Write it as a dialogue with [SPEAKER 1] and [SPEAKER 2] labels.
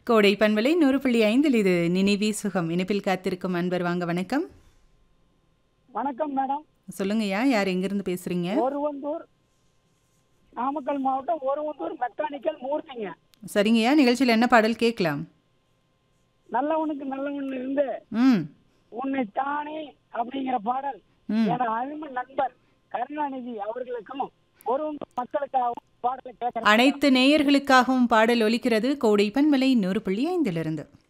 [SPEAKER 1] கோடை பண்பலை நூறு புள்ளி ஐந்தில் இது நினைவி சுகம் இணைப்பில் காத்திருக்கும் அன்பர் வாங்க வணக்கம்
[SPEAKER 2] வணக்கம் மேடம்
[SPEAKER 1] சொல்லுங்கய்யா யார் எங்கிருந்து பேசுறீங்க
[SPEAKER 2] ஒருவந்தூர் நாமக்கல் மாவட்டம் ஒருவந்தூர் மெக்கானிக்கல் மூர்த்திங்க
[SPEAKER 1] சரிங்கய்யா நிகழ்ச்சியில் என்ன பாடல் கேட்கலாம்
[SPEAKER 2] நல்லவனுக்கு நல்லவன் இருந்து
[SPEAKER 1] ம்
[SPEAKER 2] உன்னை தானே அப்படிங்கிற பாடல்
[SPEAKER 1] ம்
[SPEAKER 2] என அருமை நண்பர் கருணாநிதி அவர்களுக்கும் ஒருவந்தூர் மக்களுக்காகவும் பாடலை கேட்கிறேன்
[SPEAKER 1] அனைத்து நேயர்களுக்காகவும் பாடல் ஒலிக்கிறது கோடை பண்பலை நூறு புள்ளி ஐந்திலிருந்து